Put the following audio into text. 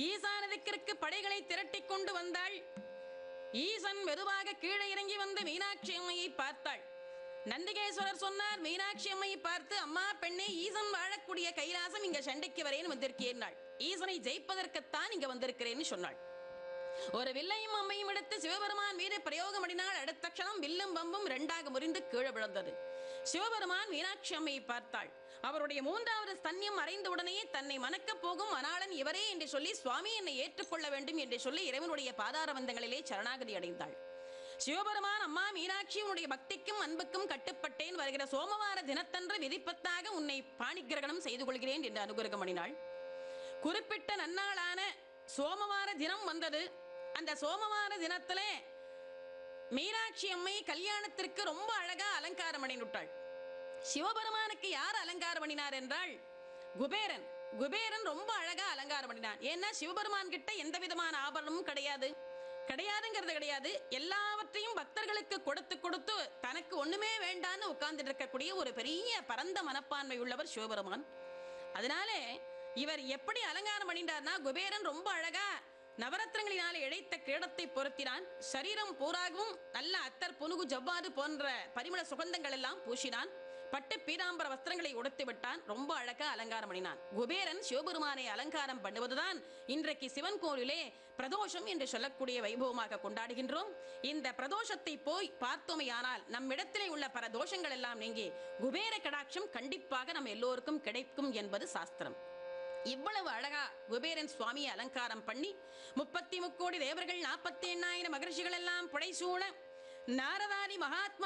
ஈசான திக்கிற்கு படைகளை திரட்டிக் கொண்டு வந்தாள் ஈசன் மெதுவாக கீழே இறங்கி வந்து மீனாட்சி அம்மையை பார்த்தாள் நந்திகேஸ்வரர் சொன்னார் மீனாட்சி அம்மையை பார்த்து அம்மா பெண்ணே ஈசன் வாழக்கூடிய கைலாசம் இங்க சண்டைக்கு வரேன்னு வந்திருக்கேன் ஈசனை ஜெயிப்பதற்குத்தான் இங்க வந்திருக்கிறேன்னு சொன்னாள் ஒரு வில்லையும் அம்மையும் எடுத்து சிவபெருமான் மீது பிரயோகம் பண்ணினால் அடுத்த க்ஷணம் வில்லும் பம்பும் ரெண்டாக முறிந்து கீழே விழுந்தது சிவபெருமான் மீனாட்சி அம்மையை பார்த்தாள் அவருடைய மூன்றாவது ஸ்தன்யம் மறைந்தவுடனே தன்னை மணக்கப் போகும் அனாளன் இவரே என்று சொல்லி சுவாமி என்னை ஏற்றுக்கொள்ள வேண்டும் என்று சொல்லி இறைவனுடைய பாதார வந்தங்களிலே சரணாகதி அடைந்தாள் சிவபெருமான் அம்மா மீனாட்சி உன்னுடைய பக்திக்கும் அன்புக்கும் கட்டுப்பட்டேன் வருகிற சோமவார தினத்தன்று விதிப்பத்தாக உன்னை பாணிகிரகணம் செய்து கொள்கிறேன் என்று அனுகிரகம் பண்ணினாள் குறிப்பிட்ட நன்னாளான சோமவார தினம் வந்தது அந்த சோமவார தினத்திலே மீனாட்சி அம்மை கல்யாணத்திற்கு ரொம்ப அழகா அலங்காரம் பண்ணிவிட்டாள் சிவபெருமானுக்கு யார் அலங்காரம் பண்ணினார் என்றால் குபேரன் குபேரன் ரொம்ப அழகா அலங்காரம் பண்ணினான் ஏன்னா சிவபெருமான் கிட்ட எந்த விதமான ஆபரணமும் கிடையாது கிடையாதுங்கிறது கிடையாது எல்லாவற்றையும் பக்தர்களுக்கு கொடுத்து கொடுத்து தனக்கு ஒண்ணுமே வேண்டான்னு உட்கார்ந்துட்டு இருக்கக்கூடிய ஒரு பெரிய பரந்த மனப்பான்மை உள்ளவர் சிவபெருமான் அதனாலே இவர் எப்படி அலங்காரம் பண்ணிட்டார்னா குபேரன் ரொம்ப அழகா நவரத்னங்களினாலே இழைத்த கிரீடத்தை பொருத்தினான் சரீரம் பூராகவும் நல்ல அத்தர் புனுகு ஜவ்வாது போன்ற பரிமள சுகந்தங்கள் எல்லாம் பூசினான் பட்டு பீதாம்பர வஸ்திரங்களை உடுத்து விட்டான் ரொம்ப அழகா அலங்காரம் பண்ணினான் குபேரன் சிவபெருமானை அலங்காரம் பண்ணுவதுதான் இன்றைக்கு சிவன் கோவிலே பிரதோஷம் என்று சொல்லக்கூடிய வைபவமாக கொண்டாடுகின்றோம் இந்த பிரதோஷத்தை போய் பார்த்தோமையானால் நம்மிடத்திலே உள்ள பல தோஷங்கள் எல்லாம் நீங்கி குபேர கடாட்சம் கண்டிப்பாக நம்ம எல்லோருக்கும் கிடைக்கும் என்பது சாஸ்திரம் இவ்வளவு அழகா குபேரன் சுவாமியை அலங்காரம் பண்ணி முப்பத்தி முக்கோடி தேவர்கள் நாற்பத்தி எண்ணாயிரம் மகர்ஷிகள் எல்லாம் புடைசூழ நாரதாதி மகாத்மா